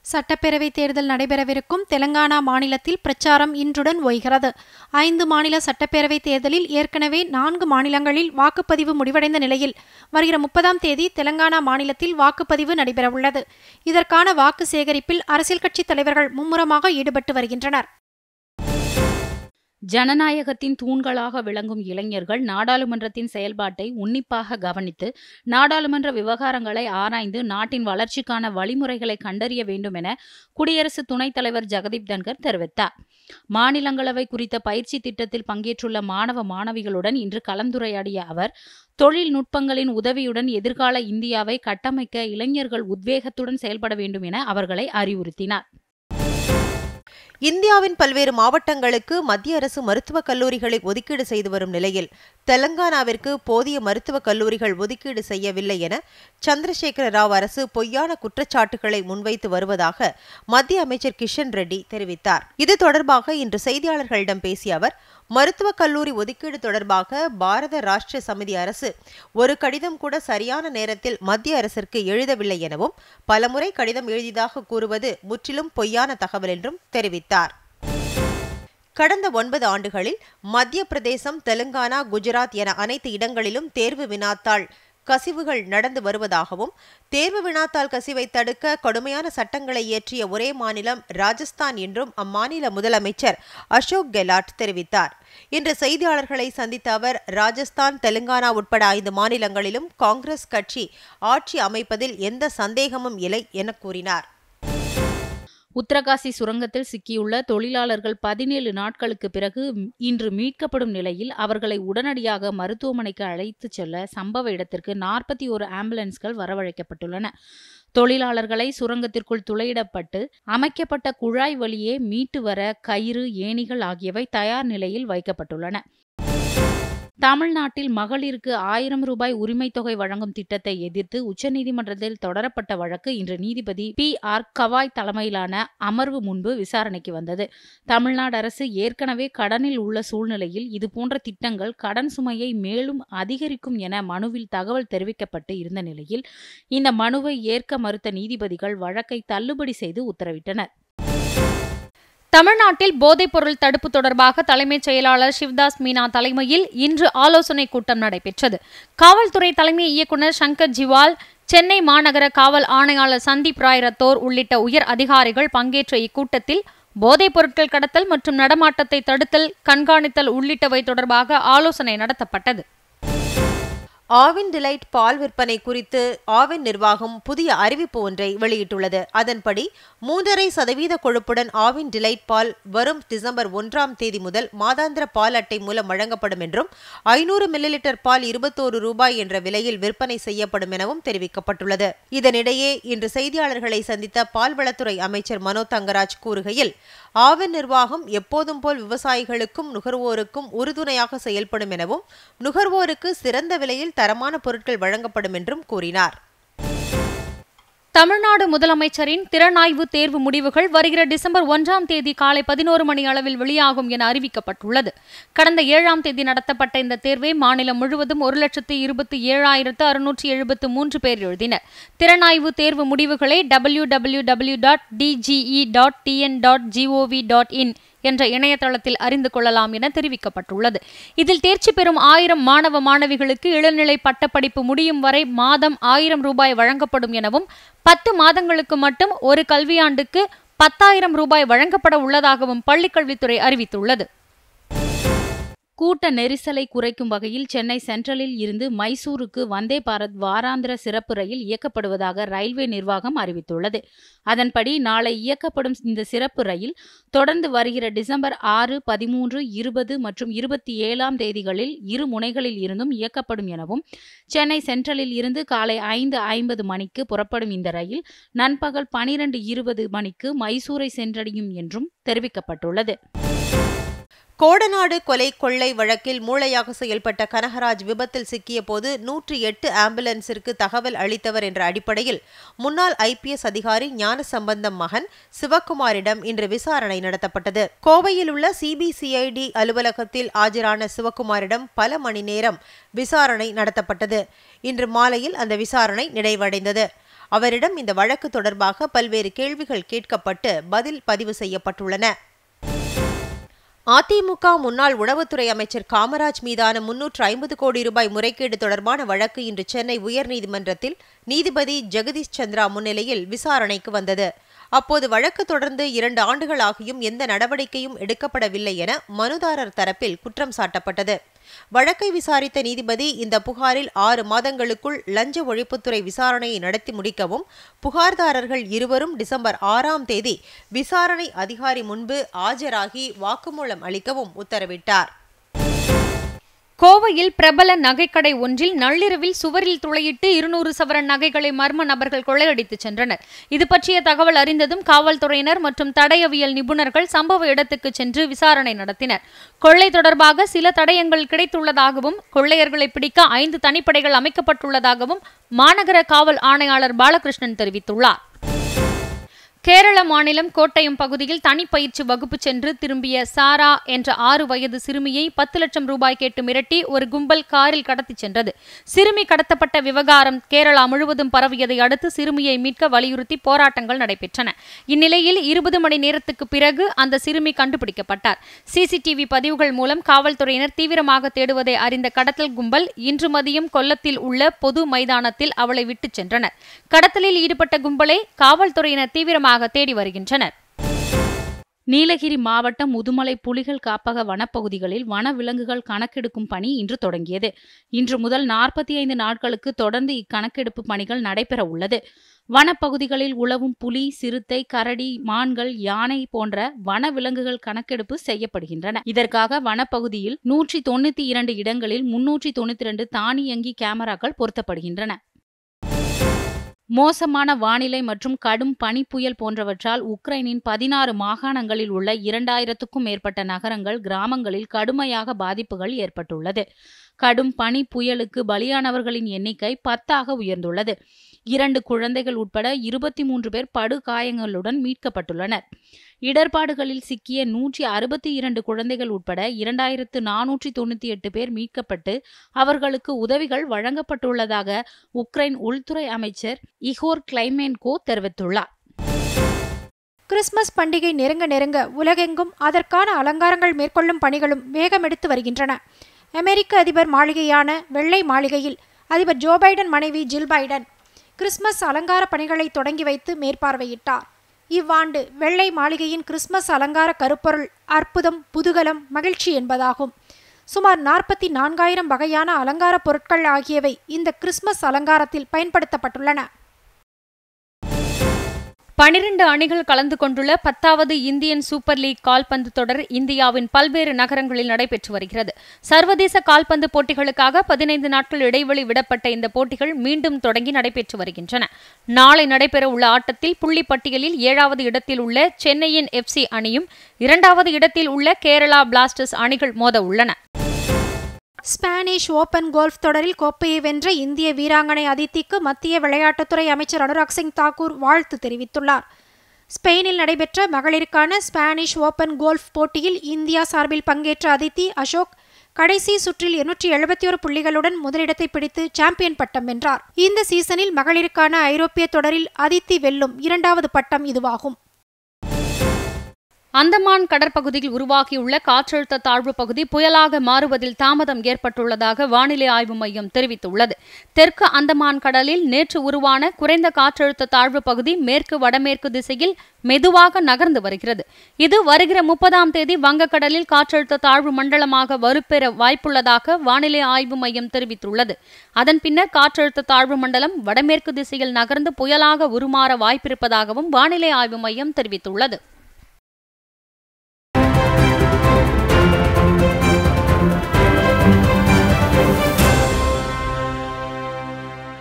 சட்டப்பேரவைத் தேர்தல் நடைபெறவிருக்கும் தெலங்கானா மாநிலத்தில் பிரச்சாரம் இன்றுடன் ஓய்கிறது ஐந்து மாநில சட்டப்பேரவைத் தேர்தலில் ஏற்கனவே நான்கு மாநிலங்களில் வாக்குப்பதிவு முடிவடைந்த நிலையில் வருகிற முப்பதாம் தேதி தெலங்கானா மாநிலத்தில் வாக்குப்பதிவு நடைபெறவுள்ளது இதற்கான வாக்கு சேகரிப்பில் அரசியல் கட்சித் தலைவர்கள் மும்முரமாக ஈடுபட்டு வருகின்றனர் ஜனநாயகத்தின் தூண்களாக விளங்கும் இளைஞர்கள் நாடாளுமன்றத்தின் செயல்பாட்டை உன்னிப்பாக கவனித்து நாடாளுமன்ற விவகாரங்களை ஆராய்ந்து நாட்டின் வளர்ச்சிக்கான வழிமுறைகளை கண்டறிய வேண்டும் என குடியரசு துணைத் தலைவர் ஜெகதீப் தன்கர் தெரிவித்தார் மாநிலங்களவை குறித்த பயிற்சி திட்டத்தில் பங்கேற்றுள்ள மாணவ மாணவிகளுடன் இன்று கலந்துரையாடிய அவர் தொழில்நுட்பங்களின் உதவியுடன் எதிர்கால இந்தியாவை கட்டமைக்க இளைஞர்கள் உத்வேகத்துடன் செயல்பட வேண்டும் என அவர்களை அறிவுறுத்தினார் இந்தியாவின் பல்வேறு மாவட்டங்களுக்கு மத்திய அரசு மருத்துவக் கல்லூரிகளை ஒதுக்கீடு செய்து வரும் நிலையில் தெலங்கானாவிற்கு போதிய மருத்துவக் கல்லூரிகள் ஒதுக்கீடு செய்யவில்லை என சந்திரசேகர ராவ் அரசு பொய்யான குற்றச்சாட்டுகளை முன்வைத்து வருவதாக மத்திய அமைச்சர் கிஷன் ரெட்டி தெரிவித்தார் இது தொடர்பாக இன்று செய்தியாளர்களிடம் பேசிய அவர் மருத்துவக் கல்லூரி ஒதுக்கீடு தொடர்பாக பாரத ராஷ்டிரிய சமிதி அரசு ஒரு கடிதம் கூட சரியான நேரத்தில் மத்திய அரசிற்கு எழுதவில்லை எனவும் பலமுறை கடிதம் எழுதியதாக கூறுவது முற்றிலும் பொய்யான தகவல் என்றும் தெரிவித்தார் கடந்த ஒன்பது ஆண்டுகளில் மத்திய பிரதேசம் தெலுங்கானா குஜராத் என அனைத்து இடங்களிலும் தேர்வு வினாத்தாள் கசிவுகள் நடந்து வருவதாகவும் தேர்வு வினாத்தாள் கசிவை தடுக்க கடுமையான சட்டங்களை இயற்றிய ஒரே மாநிலம் ராஜஸ்தான் என்றும் அம்மாநில முதலமைச்சர் அசோக் கெலாட் தெரிவித்தார் இன்று செய்தியாளர்களை சந்தித்த அவர் ராஜஸ்தான் தெலுங்கானா உட்பட ஐந்து மாநிலங்களிலும் காங்கிரஸ் கட்சி ஆட்சி அமைப்பதில் எந்த சந்தேகமும் இல்லை என கூறினார் உத்தரகாசி சுரங்கத்தில் சிக்கியுள்ள தொழிலாளர்கள் பதினேழு நாட்களுக்கு பிறகு இன்று மீட்கப்படும் நிலையில் அவர்களை உடனடியாக மருத்துவமனைக்கு அழைத்துச் செல்ல சம்பவ இடத்திற்கு நாற்பத்தி ஒரு ஆம்புலன்ஸ்கள் வரவழைக்கப்பட்டுள்ளன தொழிலாளர்களை சுரங்கத்திற்குள் துளையிடப்பட்டு அமைக்கப்பட்ட குழாய் வழியே மீட்டு வர கயிறு ஏணிகள் ஆகியவை தயார் நிலையில் வைக்கப்பட்டுள்ளன தமிழ்நாட்டில் மகளிருக்கு ஆயிரம் ரூபாய் உரிமைத் தொகை வழங்கும் திட்டத்தை எதிர்த்து உச்சநீதிமன்றத்தில் தொடரப்பட்ட வழக்கு இன்று நீதிபதி பி ஆர் கவாய் தலைமையிலான அமர்வு முன்பு விசாரணைக்கு வந்தது தமிழ்நாடு அரசு ஏற்கனவே கடனில் உள்ள சூழ்நிலையில் இதுபோன்ற திட்டங்கள் கடன் சுமையை மேலும் அதிகரிக்கும் என மனுவில் தகவல் தெரிவிக்கப்பட்டு இருந்த நிலையில் இந்த மனுவை ஏற்க மறுத்த நீதிபதிகள் வழக்கை தள்ளுபடி செய்து உத்தரவிட்டனர் தமிழ்நாட்டில் போதைப்பொருள் தடுப்பு தொடர்பாக தலைமைச் செயலாளர் சிவ்தாஸ் மீனா தலைமையில் இன்று ஆலோசனைக் கூட்டம் நடைபெற்றது காவல்துறை தலைமை இயக்குநர் சங்கர் ஜிவால் சென்னை மாநகர காவல் ஆணையாளர் சந்தீப் ராய் ரத்தோர் உள்ளிட்ட உயர் அதிகாரிகள் பங்கேற்ற இக்கூட்டத்தில் போதைப் பொருட்கள் கடத்தல் மற்றும் நடமாட்டத்தை தடுத்தல் கண்காணித்தல் உள்ளிட்டவை தொடர்பாக ஆலோசனை நடத்தப்பட்டது ஆவின் டிலைட் பால் விற்பனை குறித்து ஆவின் நிர்வாகம் புதிய அறிவிப்பு ஒன்றை வெளியிட்டுள்ளது அதன்படி மூன்றரை சதவீத கொழுப்புடன் ஆவின் டிலைட் பால் வரும் டிசம்பர் ஒன்றாம் தேதி முதல் மாதாந்திர பால் அட்டை மூலம் வழங்கப்படும் என்றும் ஐநூறு மில்லிலிட்டர் பால் இருபத்தோரு ரூபாய் என்ற விலையில் விற்பனை செய்யப்படும் எனவும் தெரிவிக்கப்பட்டுள்ளது இதனிடையே இன்று செய்தியாளர்களை சந்தித்த பால்வளத்துறை அமைச்சர் மனோ தங்கராஜ் கூறுகையில் ஆவின் நிர்வாகம் எப்போதும் போல் விவசாயிகளுக்கும் நுகர்வோருக்கும் உறுதுணையாக செயல்படும் எனவும் நுகர்வோருக்கு சிறந்த விலையில் தரமான பொருட்கள் வழங்கப்படும் என்றும் கூறினார் தமிழ்நாடு முதலமைச்சரின் திறனாய்வு தேர்வு முடிவுகள் வருகிற டிசம்பர் ஒன்றாம் தேதி காலை பதினோரு மணி அளவில் வெளியாகும் என அறிவிக்கப்பட்டுள்ளது கடந்த ஏழாம் தேதி நடத்தப்பட்ட இந்த தேர்வை மாநிலம் முழுவதும் ஒரு லட்சத்து இருபத்தி ஏழாயிரத்து அறுநூற்றி எழுபத்து மூன்று பேர் எழுதினர் திறனாய்வு தேர்வு முடிவுகளை W W W dot DGE dot TN dot GOV dot in என்ற இணையதளத்தில் அறிந்து கொள்ளலாம் என தெரிவிக்கப்பட்டுள்ளது இதில் தேர்ச்சி பெறும் ஆயிரம் மாணவ மாணவிகளுக்கு இளநிலை பட்டப்படிப்பு முடியும் வரை மாதம் ஆயிரம் ரூபாய் வழங்கப்படும் எனவும் பத்து மாதங்களுக்கு மட்டும் ஒரு கல்வியாண்டுக்கு பத்தாயிரம் ரூபாய் வழங்கப்பட உள்ளதாகவும் பள்ளிக்கல்வித்துறை அறிவித்துள்ளது கூட்ட நெரிசலை குறைக்கும் வகையில் சென்னை சென்ட்ரலில் இருந்து மைசூருக்கு வந்தே பாரத் வாராந்திர சிறப்பு ரயில் இயக்கப்படுவதாக ரயில்வே நிர்வாகம் அறிவித்துள்ளது அதன்படி நாளை இயக்கப்படும் இந்த சிறப்பு ரயில் தொடர்ந்து வருகிற டிசம்பர் ஆறு பதிமூன்று இருபது மற்றும் இருபத்தி ஏழாம் தேதிகளில் இரு முனைகளில் இருந்தும் இயக்கப்படும் எனவும் சென்னை சென்ட்ரலில் இருந்து காலை ஐந்து ஐம்பது மணிக்கு புறப்படும் இந்த ரயில் நண்பகல் பனிரெண்டு இருபது மணிக்கு மைசூரை சென்றடையும் என்றும் தெரிவிக்கப்பட்டுள்ளது கோடநாடு கொலை கொள்ளை வழக்கில் மூளையாக செயல்பட்ட கனகராஜ் விபத்தில் சிக்கிய போது நூற்றி எட்டு ஆம்புலன்ஸிற்கு தகவல் அளித்தவர் என்ற அடிப்படையில் முன்னாள் ஐபிஎஸ் அதிகாரி ஞானசம்பந்தம் மகன் சிவக்குமாரிடம் இன்று விசாரணை நடத்தப்பட்டது கோவையில் உள்ள சிபிசிஐடி அலுவலகத்தில் ஆஜரான சிவக்குமாரிடம் பல மணி நேரம் விசாரணை நடத்தப்பட்டது இன்று மாலையில் அந்த விசாரணை நிறைவடைந்தது அவரிடம் இந்த வழக்கு தொடர்பாக பல்வேறு கேள்விகள் கேட்கப்பட்டு பதில் பதிவு செய்யப்பட்டுள்ளன அதிமுக முன்னாள் உணவுத்துறை அமைச்சர் காமராஜ் மீதான முன்னூற்று ஐம்பது கோடி ரூபாய் முறைகேடு தொடர்பான வழக்கு இன்று சென்னை உயர்நீதிமன்றத்தில் நீதிபதி ஜெகதீஷ் சந்திரா முன்னிலையில் விசாரணைக்கு வந்தது அப்போது வழக்கு தொடர்ந்து இரண்டு ஆண்டுகள் ஆகியும் எந்த நடவடிக்கையும் எடுக்கப்படவில்லை என மனுதாரர் தரப்பில் குற்றம் சாட்டப்பட்டது வழக்கை விசாரித்த நீதிபதி இந்த புகாரில் ஆறு மாதங்களுக்குள் லஞ்ச ஒழிப்புத்துறை விசாரணையை நடத்தி முடிக்கவும் புகார்தாரர்கள் இருவரும் டிசம்பர் ஆறாம் தேதி விசாரணை அதிகாரி முன்பு ஆஜராகி வாக்குமூலம் அளிக்கவும் உத்தரவிட்டார் கோவையில் பிரபல நகைக்கடை ஒன்றில் நள்ளிரவில் சுவரில் துளையிட்டு இருநூறு சவரன் நகைகளை மர்ம நபர்கள் கொள்ளையடித்து சென்றனர் இது பற்றிய தகவல் அறிந்ததும் காவல்துறையினர் மற்றும் தடயவியல் நிபுணர்கள் சம்பவ இடத்துக்கு சென்று விசாரணை நடத்தினர் கொள்ளை தொடர்பாக சில தடயங்கள் கிடைத்துள்ளதாகவும் கொள்ளையர்களை பிடிக்க ஐந்து தனிப்படைகள் அமைக்கப்பட்டுள்ளதாகவும் மாநகர காவல் ஆணையாளர் பாலகிருஷ்ணன் தெரிவித்துள்ளார் கேரள மாநிலம் கோட்டயம் பகுதியில் தனிப்பயிற்சி வகுப்பு சென்று திரும்பிய சாரா என்ற ஆறு வயது சிறுமியை பத்து லட்சம் ரூபாய் கேட்டு மிரட்டி ஒரு கும்பல் காரில் கடத்திச் சென்றது சிறுமி கடத்தப்பட்ட விவகாரம் கேரளா முழுவதும் பரவியதை அடுத்து சிறுமியை மீட்க வலியுறுத்தி போராட்டங்கள் நடைபெற்றன இந்நிலையில் இருபது மணி நேரத்துக்கு பிறகு அந்த சிறுமி கண்டுபிடிக்கப்பட்டார் சிசிடிவி பதிவுகள் மூலம் காவல்துறையினர் தீவிரமாக தேடுவதை அறிந்த கடத்தல் கும்பல் இன்று மதியம் கொல்லத்தில் உள்ள பொது மைதானத்தில் அவளை விட்டுச் சென்றனர் கடத்தலில் ஈடுபட்ட கும்பலை காவல்துறையினர் தீவிரமாக தீவிரமாக தேடி வருகின்றனர் நீலகிரி மாவட்டம் முதுமலை புலிகள் காப்பக வனப்பகுதிகளில் வனவிலங்குகள் கணக்கெடுக்கும் பணி இன்று தொடங்கியது இன்று முதல் நாற்பத்தி ஐந்து நாட்களுக்கு தொடர்ந்து இக்கணக்கெடுப்பு பணிகள் நடைபெற உள்ளது வனப்பகுதிகளில் உழவும் புலி சிறுத்தை கரடி மான்கள் யானை போன்ற வனவிலங்குகள் கணக்கெடுப்பு செய்யப்படுகின்றன இதற்காக வனப்பகுதியில் நூற்றி தொண்ணூத்தி இரண்டு இடங்களில் முன்னூற்றி தொண்ணூத்தி இரண்டு தானியங்கி கேமராக்கள் பொருத்தப்படுகின்றன மோசமான வானிலை மற்றும் கடும் பனி புயல் போன்றவற்றால் உக்ரைனின் பதினாறு மாகாணங்களில் உள்ள இரண்டாயிரத்துக்கும் மேற்பட்ட நகரங்கள் கிராமங்களில் கடுமையாக பாதிப்புகள் ஏற்பட்டுள்ளது கடும் பனி புயலுக்கு பலியானவர்களின் எண்ணிக்கை பத்தாக உயர்ந்துள்ளது இரண்டு குழந்தைகள் உட்பட இருபத்தி மூன்று பேர் படுகாயங்களுடன் மீட்கப்பட்டுள்ளனர் இடர்பாடுகளில் சிக்கிய நூற்றி அறுபத்தி இரண்டு குழந்தைகள் உட்பட இரண்டாயிரத்து நானூற்றி தொண்ணூற்றி எட்டு பேர் மீட்கப்பட்டு அவர்களுக்கு உதவிகள் வழங்கப்பட்டுள்ளதாக உக்ரைன் உள்துறை அமைச்சர் இகோர் கிளைமேன்கோ தெரிவித்துள்ளார் கிறிஸ்மஸ் பண்டிகை நெருங்க நெருங்க உலகெங்கும் அதற்கான அலங்காரங்கள் மேற்கொள்ளும் பணிகளும் வேகமெடுத்து வருகின்றன அமெரிக்க அதிபர் மாளிகையான வெள்ளை மாளிகையில் அதிபர் ஜோ பைடன் மனைவி ஜில் பைடன் கிறிஸ்மஸ் அலங்கார பணிகளை தொடங்கி வைத்து மேற்பார்வையிட்டார் இவ்வாண்டு வெள்ளை மாளிகையின் கிறிஸ்மஸ் அலங்கார கருப்பொருள் அற்புதம் புதுகலம் மகிழ்ச்சி என்பதாகும் சுமார் நாற்பத்தி நான்காயிரம் வகையான அலங்கார பொருட்கள் ஆகியவை இந்த கிறிஸ்மஸ் அலங்காரத்தில் பயன்படுத்தப்பட்டுள்ளன பனிரெண்டு அணிகள் கலந்து கொண்டுள்ள பத்தாவது இந்தியன் சூப்பர் லீக் கால்பந்து தொடர் இந்தியாவின் பல்வேறு நகரங்களில் நடைபெற்று வருகிறது சர்வதேச கால்பந்து போட்டிகளுக்காக பதினைந்து நாட்கள் இடைவெளி விடப்பட்ட இந்த போட்டிகள் மீண்டும் தொடங்கி நடைபெற்று வருகின்றன நாளை நடைபெற உள்ள ஆட்டத்தில் புள்ளி பட்டியலில் ஏழாவது இடத்தில் உள்ள சென்னையின் எஃப்சி அணியும் இரண்டாவது இடத்தில் உள்ள கேரளா பிளாஸ்டர்ஸ் அணிகள் மோத உள்ளன ஸ்பானிஷ் ஓபன் கோல்ஃப் தொடரில் கோப்பையை வென்ற இந்திய வீராங்கனை அதித்திக்கு மத்திய விளையாட்டுத்துறை அமைச்சர் அனுராக் சிங் தாக்கூர் வாழ்த்து தெரிவித்துள்ளார் ஸ்பெயினில் நடைபெற்ற மகளிருக்கான ஸ்பானிஷ் ஓபன் கோல்ஃப் போட்டியில் இந்தியா சார்பில் பங்கேற்ற அதித்தி அசோக் கடைசி சுற்றில் இருநூற்றி எழுபத்தி ஒரு புள்ளிகளுடன் முதலிடத்தை பிடித்து சாம்பியன் பட்டம் வென்றார் இந்த சீசனில் மகளிருக்கான ஐரோப்பிய தொடரில் அதித்தி வெல்லும் இரண்டாவது பட்டம் இதுவாகும் அந்தமான் கடற்பகுதியில் உருவாகியுள்ள காற்றழுத்த தாழ்வு பகுதி புயலாக மாறுவதில் தாமதம் ஏற்பட்டுள்ளதாக வானிலை ஆய்வு மையம் தெரிவித்துள்ளது தெற்கு அந்தமான் கடலில் நேற்று உருவான குறைந்த காற்றழுத்த தாழ்வு பகுதி மேற்கு வடமேற்கு திசையில் மெதுவாக நகர்ந்து வருகிறது இது வருகிற முப்பதாம் தேதி வங்கக்கடலில் காற்றழுத்த தாழ்வு மண்டலமாக வலுப்பெற வாய்ப்புள்ளதாக வானிலை ஆய்வு மையம் தெரிவித்துள்ளது அதன் பின்னர் காற்றழுத்த தாழ்வு மண்டலம் வடமேற்கு திசையில் நகர்ந்து புயலாக உருமாற வாய்ப்பிருப்பதாகவும் வானிலை ஆய்வு மையம் தெரிவித்துள்ளது